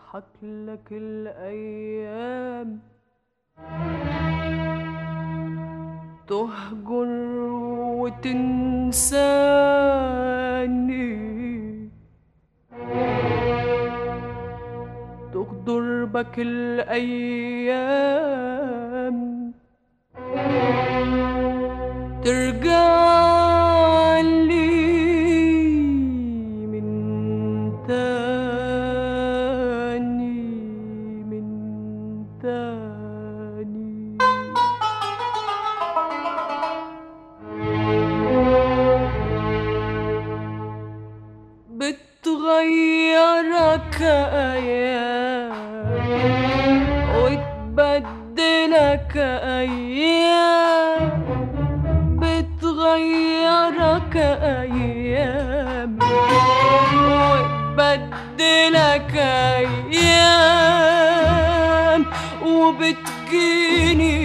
تضحك لك الأيام تهجر وتنساني تغدر بك الأيام ترجع لي من تاني من تاني بتغيرك أيام وتبدلك أيام بتغيرك أيام وتبدلك أيام وبتجيني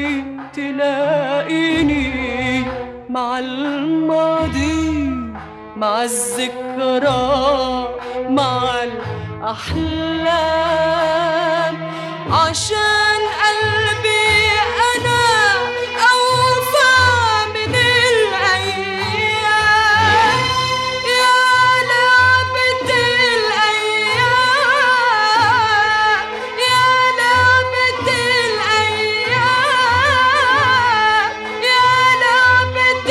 تلاقيني مع الماضي مع الذكرى مع الأحلام عشان قلبي أنا أوفى من الأيام يا لعبة الأيام يا لعبة الأيام يا لعبة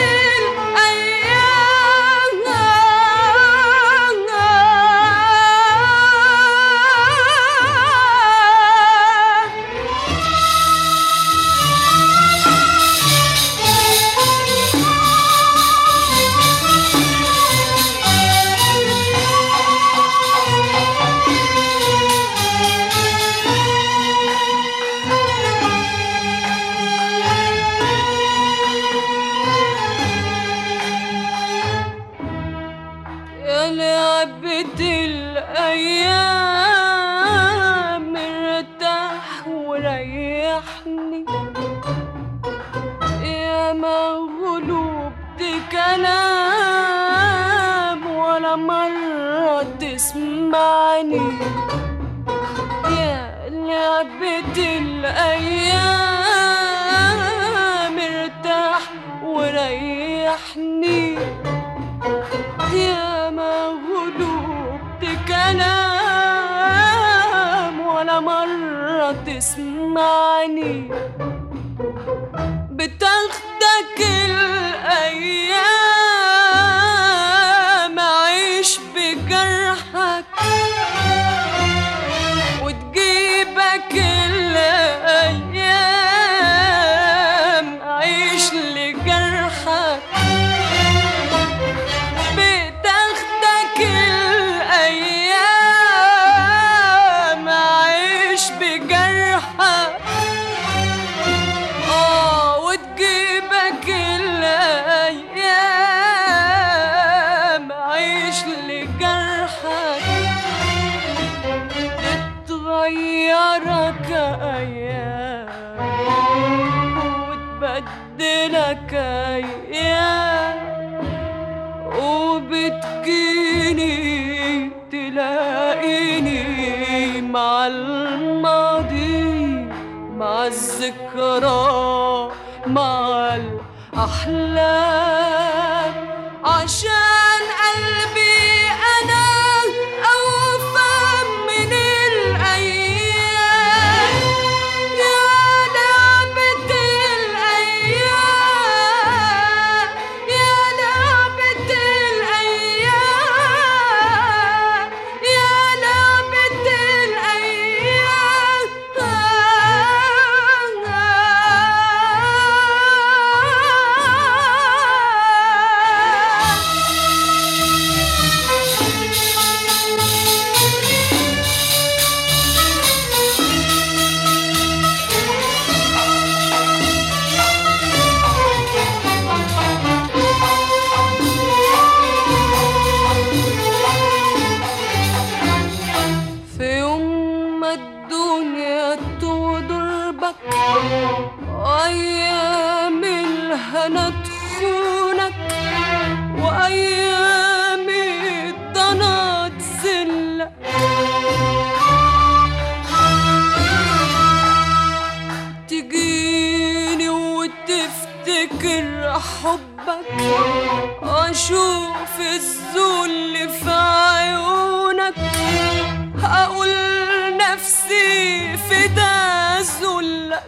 الأيام يا لعبة الأيام ارتاح وريحني يا مغلوب كلام ولا مرة تسمعني يا لعبة الأيام ارتاح وريحني يا مغلوب كلام ولا مرة تسمعني بتاخدك الأيام عيش بجرحك وتجيبك الأيام عيش لجرحك بتاخدك الأيام عيش بجرحك اه وتجيبك الأيام عيش لجرحك تغيرك أيام وتبدلك أيام وبتجيني تلاقيني مع الماضي مع الذكرى مع الأحلام عشان قلبي أنا أوفى من الأيام يا لعبة الأيام يا لعبة الأيام يا لعبة الأيام في يوم ما الدنيا تغدر بك وأيام الهنا تخونك وأيام الضنا تذلك حبك واشوف الذل في عيونك اقول نفسي فدا ذلك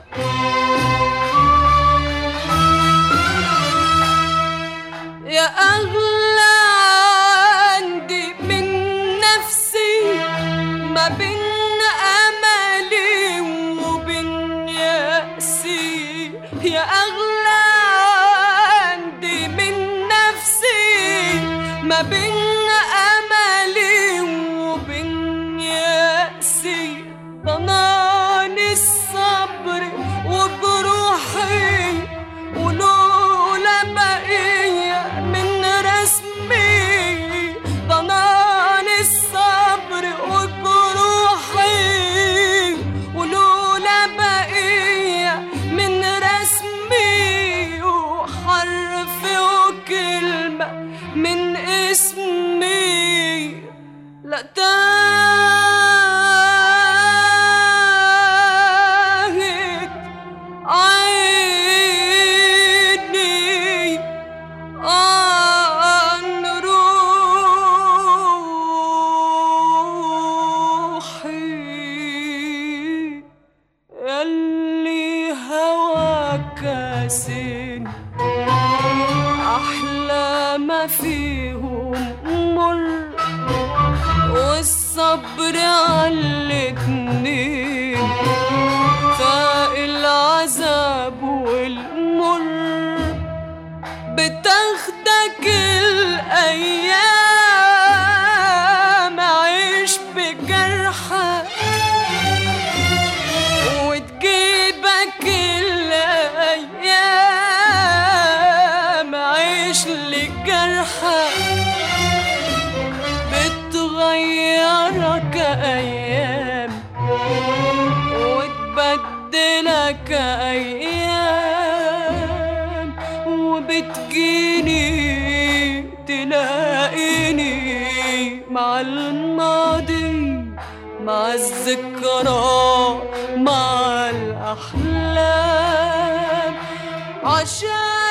يا اغلى عندي من نفسي ما بين املي وبين يأسي يا اغلى عندي من نفسي ما بين املي وبين يأسي ضناني الصبر وجروحي ولولا بقية من رسمي ضناني الصبر وجروحي ولولا بقية من رسمي وحرف وكلمة من اسمي لا تاهت عيني عن روحي يلي هواك سن أحلى ما فيهم مر والصبر على الاتنين فاق العذاب والمر بتاخدك الأيام عيش بجرحك وتجيبك الأيام عيش لجرحك بتغيرك أيام وتبدلك أيام وبتجيني تلاقيني مع الماضي مع الذكرى مع الأحلام عشان